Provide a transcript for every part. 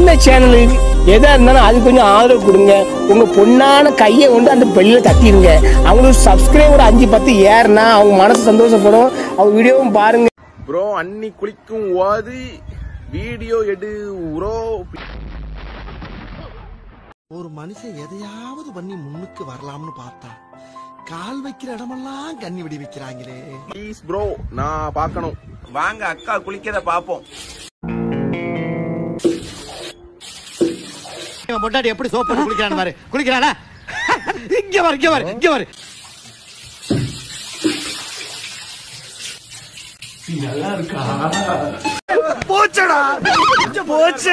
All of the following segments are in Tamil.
சின்ன சேனலு எதா இருந்தாலும் அது கொஞ்சம் ஆதரவு கொடுங்க உங்க பொண்ணான கையை கொண்டு அந்த பெல்லில் தட்டிடுங்க அவங்களுக்கு சப்ஸ்கிரைபர் அஞ்சு பத்து ஏறுனா அவங்க மனசு சந்தோஷப்படும் அவங்க வீடியோவும் பாருங்க ப்ரோ அன்னி குளிக்கும் போது வீடியோ எடு ப்ரோ ஒரு மனுஷன் எதையாவது பண்ணி முன்னுக்கு வரலாம்னு பார்த்தா கால் வைக்கிற இடமெல்லாம் கண்ணி விடி வைக்கிறாங்களே ப்ளீஸ் ப்ரோ நான் பார்க்கணும் வாங்க அக்கா குளிக்கிறத பாப்போம் இவன் பொண்டாட்டி எப்படி சோப் போட்டு குளிக்கிறான் பாரு குளிக்கிறானா இங்க வர இங்க வர இங்க வர போச்சடா போச்சு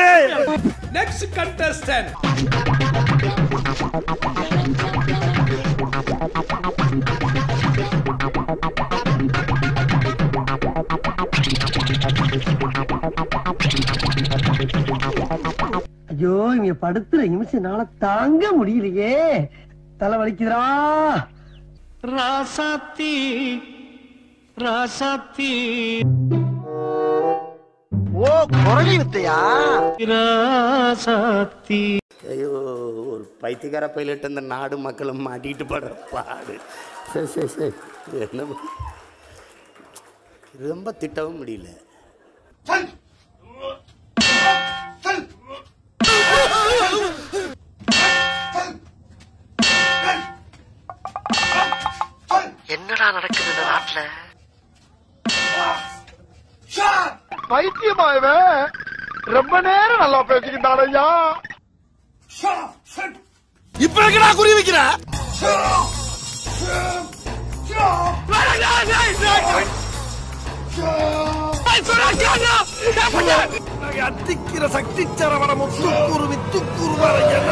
ஐயோ இங்க படுத்துற நிமிஷம்னால தாங்க முடியலையே தலை வலிக்குதுடா ராசாத்தி ராசாத்தி ஓ குரலி வித்தையா ராசாத்தி ஐயோ ஒரு பைத்தியக்கார பைலட் அந்த நாடு மக்களும் மாட்டிட்டு படுற பாடு சரி சரி சரி என்ன பண்- ரொம்ப திட்டவும் முடியல என்னடா நடக்குது இந்த நாட்டுல இப்ப எங்கடா குறி வைக்கிற அத்திக்கிற சக்தி சரவணமும் துக்குருவி துக்குருவர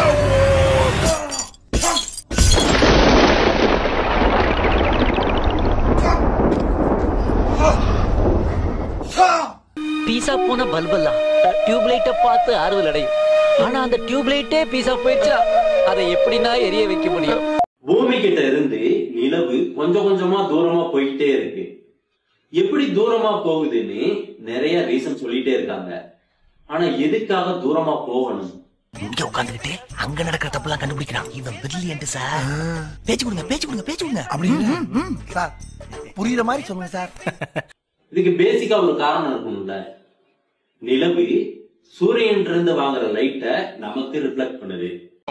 பீஸா போன பல்பெல்லாம் டியூப் லைட்டை பார்த்து ஆறுதல் அடையும் ஆனா அந்த டியூப் லைட்டே பீஸா போயிடுச்சா அதை எப்படின்னா எரிய வைக்க முடியும் பூமி கிட்ட இருந்து நிலவு கொஞ்சம் கொஞ்சமா தூரமா போய்கிட்டே இருக்கு எப்படி தூரமா போகுதுன்னு நிறைய ரீசன் சொல்லிட்டே இருக்காங்க ஆனா எதுக்காக தூரமா போகணும் இங்க உட்காந்துக்கிட்டு அங்க நடக்கிற தப்புலாம் கண்டுபிடிக்கிறான் இவன் பிரில்லியன்ட் சார் பேச்சு கொடுங்க பேச்சு கொடுங்க பேச்சு கொடுங்க அப்படின்னு சார் புரியுற மாதிரி சொல்லுங்க சார் இதுக்கு பேசிக்கா ஒரு காரணம் இருக்கணும்ல நிலவு சூரியன்ல இருந்து வாங்குற லைட்ட நமக்கு ரிஃப்ளெக்ட் பண்ணுது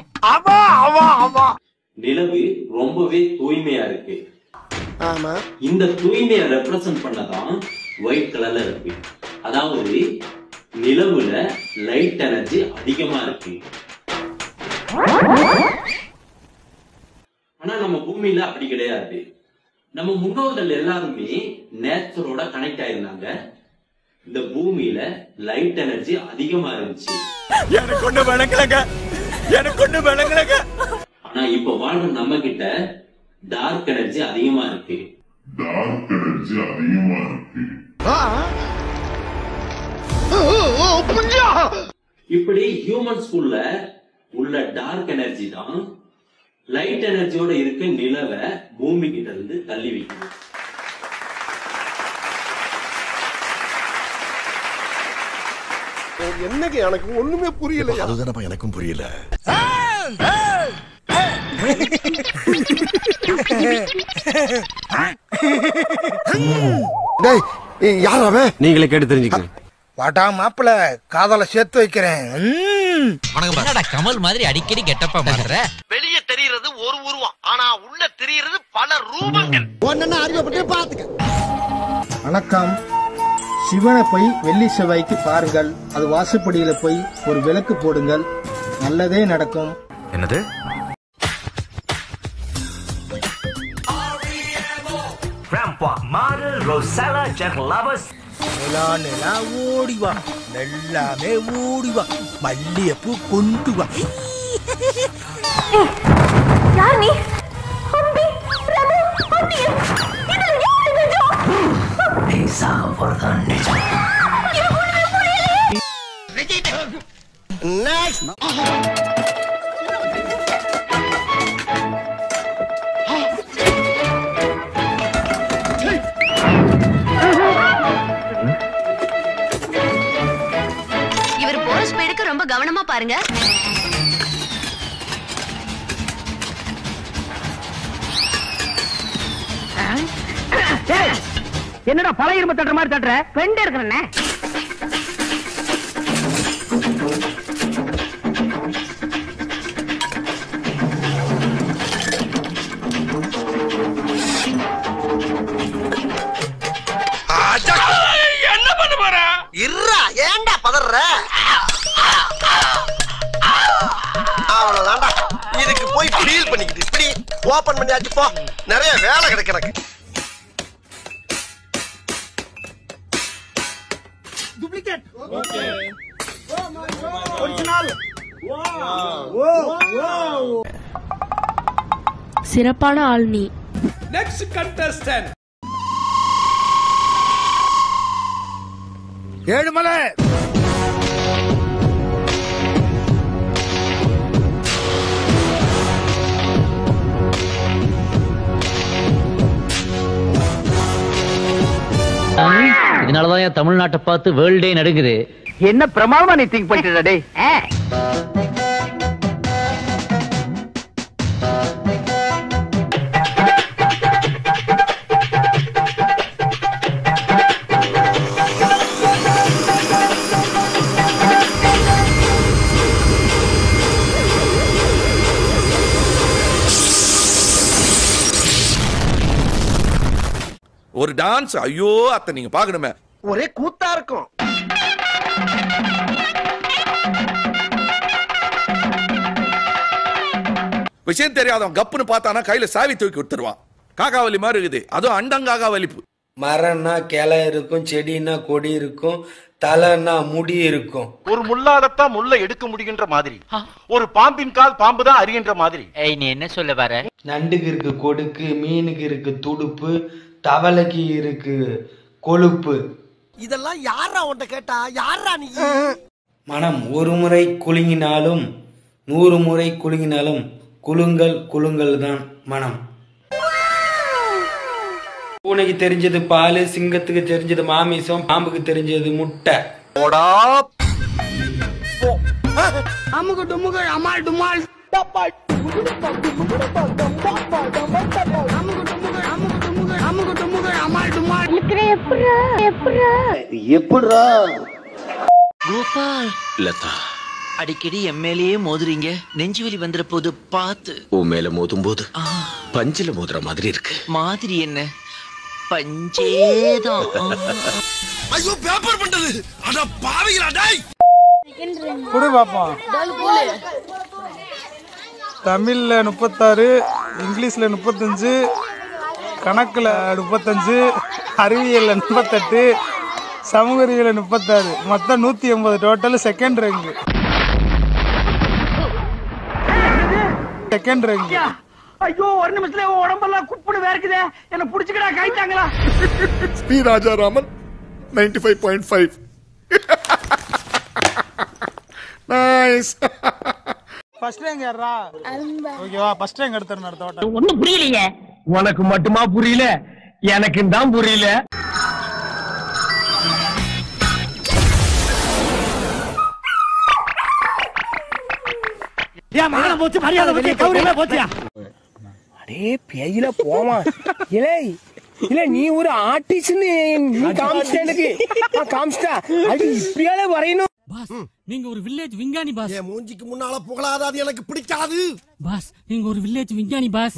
நிலவு ரொம்பவே தூய்மையா இருக்கு ஆமா இந்த தூய்மையை ரெப்ரசன்ட் பண்ணதான் ஒயிட் கலர்ல இருக்கு அதாவது நிலவுல லைட் எனர்ஜி அதிகமா இருக்கு ஆனா நம்ம பூமியில அப்படி கிடையாது நம்ம முன்னோர்கள் எல்லாருமே நேச்சரோட கனெக்ட் ஆயிருந்தாங்க இந்த பூமியில லைட் எனர்ஜி அதிகமா இருந்துச்சு எனக்கு ஒண்ணு விளங்கலங்க எனக்கு ஒண்ணு விளங்கலங்க ஆனா இப்ப வாழ்ற நம்ம கிட்ட டார்க் எனர்ஜி அதிகமா இருக்கு இப்படி ஹியூமன் ஸ்கூல்ல உள்ள டார்க் எனர்ஜி தான் லைட் எனர்ஜியோட இருக்க நிலவை பூமி கிட்ட இருந்து தள்ளி வைக்குது என்னங்க எனக்கு ஒண்ணுமே புரியல அதுதானப்பா எனக்கும் புரியல டேய் யார் அவன் நீங்களே கேட்டு தெரிஞ்சுக்கங்க வாடா மாப்பிள காதல சேர்த்து வைக்கிறேன் என்னடா கமல் மாதிரி அடிக்கடி கெட்டப்பா மாத்துற வெளிய தெரியறது ஒரு உருவம் ஆனா உள்ள தெரியறது பல ரூபங்கள் ஒன்னு அறிவுப்பட்டு பாத்துக்க வணக்கம் சிவனை போய் வெள்ளி செவ்வாய்க்கு பாருங்கள் அது வாசப்படியில போய் ஒரு விளக்கு போடுங்கள் நல்லதே நடக்கும் என்னது நிலா நிலா ஓடி வா எல்லாமே ஓடி வா மல்லியப்பூ கொண்டு வா யார் நீ அம்பி பிரபு அண்ணியன் இதுல யாரு நிஜம் இவர் போற ஓவர் ஸ்பீடுக்கு ரொம்ப கவனமா பாருங்க என்னடா பழைய இரும்பு தட்டுற மாதிரி தட்டுற ஃப்ரெண்ட் இருக்கிறனே என்ன பண்ண போற இருடா ஏன்டா பதற அவ்வளவுதான்டா இதுக்கு போய் ஃபீல் பண்ணிக்கிட்டு இப்படி ஓபன் பண்ணியாச்சு போ நிறைய வேலை கிடைக்கு எனக்கு சிறப்பான ஆள் நீ நெக்ஸ்ட் கண்டஸ்டன்ட் ஏழுமலை இதனாலதான் என் தமிழ்நாட்டை பார்த்து வேர்ல்டே நடுங்குது என்ன பிரமாதமா நீ திங்க் பண்ணிட்டு டேய் ஒரு டான்ஸ் ஐயோ அத்தை நீங்க பாக்கணுமே ஒரே கூத்தா இருக்கும் விஷயம் தெரியாதவன் கப்புன்னு பார்த்தானா கையில சாவி தூக்கி கொடுத்துருவான் காக்காவலி மாதிரி இருக்குது அதுவும் அண்டங்காகா வலிப்பு மரம்னா கிளை இருக்கும் செடின்னா கொடி இருக்கும் தலைன்னா முடி இருக்கும் ஒரு முள்ளாலத்தான் முள்ள எடுக்க முடிகின்ற மாதிரி ஒரு பாம்பின் கால் பாம்பு தான் அறிகின்ற மாதிரி ஏய் நீ என்ன சொல்ல வர நண்டுக்கு இருக்கு கொடுக்கு மீனுக்கு இருக்கு துடுப்பு தவளைக்கு இருக்கு கொழுப்பு இதெல்லாம் யாரா உன்ட்ட கேட்டா யாரா நீ மனம் ஒரு முறை குலுங்கினாலும் நூறு முறை குலுங்கினாலும் குலுங்கல் குலுங்கல் தான் மனம் பூனைக்கு தெரிஞ்சது பால் சிங்கத்துக்கு தெரிஞ்சது மாமிசம் பாம்புக்கு தெரிஞ்சது முட்டை போடா அமுகு டுமுகு அமால் டுமால் டப்பால் அமுகு டுமுகு அமால் டுமால் எப்படா கோபால் லதா அடிக்கடி எம்எல்ஏ மோதுறீங்க நெஞ்சு வலி வந்துற போது பார்த்து உன் மேல மோதும் போது பஞ்சில மோதுற மாதிரி இருக்கு மாதிரி என்ன பஞ்சேதான் ஐயோ பேப்பர் பண்றது அட பாவிகளா டேய் குடு பாப்போம் தமிழ்ல முப்பத்தாறு இங்கிலீஷ்ல முப்பத்தஞ்சு கணக்குல முப்பத்தஞ்சு அறிவியல்ல முப்பத்தெட்டு சமூக அறிவியல்ல முப்பத்தாறு மொத்தம் நூத்தி எண்பது total second rank second rank ஐயோ ஒரு நிமிஷத்துல உன் உடம்பெல்லாம் குப்புடு வேர்க்குதே என்ன புடிச்சுக்கடா கைத்தாங்களா Sri Rajaraman ninety five point five nice first rank யாரா ஓகேவா ஃபர்ஸ்ட் ரேங்க் எடுத்துறேன் அடுத்த வட்டம் ஒண்ணும் புரியலையே உனக்கு மட்டுமா புரியல எனக்கு தான் புரியல ஏன் மானம் போச்சு மரியாதை போச்சு கௌரவமே போச்சியா அடே பேயில போமா இலே இல்ல நீ ஒரு ஆர்டிஸ்ட்னு நீ காமிச்சிட்ட எனக்கு நான் காமிச்சிட்டா அது இப்படியாலே வரையணும் நீங்க ஒரு வில்லேஜ் விஞ்ஞானி பாஸ் என் மூஞ்சிக்கு முன்னால புகழாத அது எனக்கு பிடிக்காது பாஸ் நீங்க ஒரு வில்லேஜ் விஞ்ஞானி பாஸ்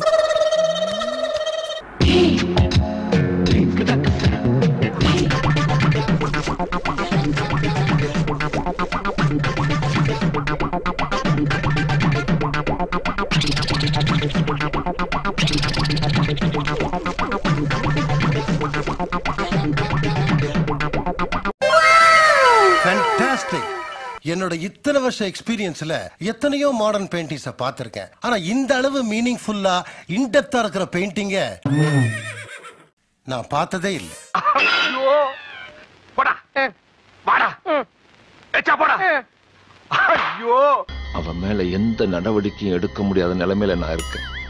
ஃபேண்டாஸ்டிக் என்னோட இத்தனை வருஷ எக்ஸ்பீரியன்ஸ்ல எத்தனையோ மாடர்ன் பெயிண்டிங்ஸ பார்த்திருக்கேன் ஆனா இந்த அளவு மீனிங்ஃபுல்லா இன்டெப்தா இருக்கிற பெயிண்டிங்க நான் பார்த்ததே இல்லை போடா வாடா ஏச்சா போடா ஐயோ அவன் மேல எந்த நடவடிக்கையும் எடுக்க முடியாத நிலைமையில நான் இருக்கேன்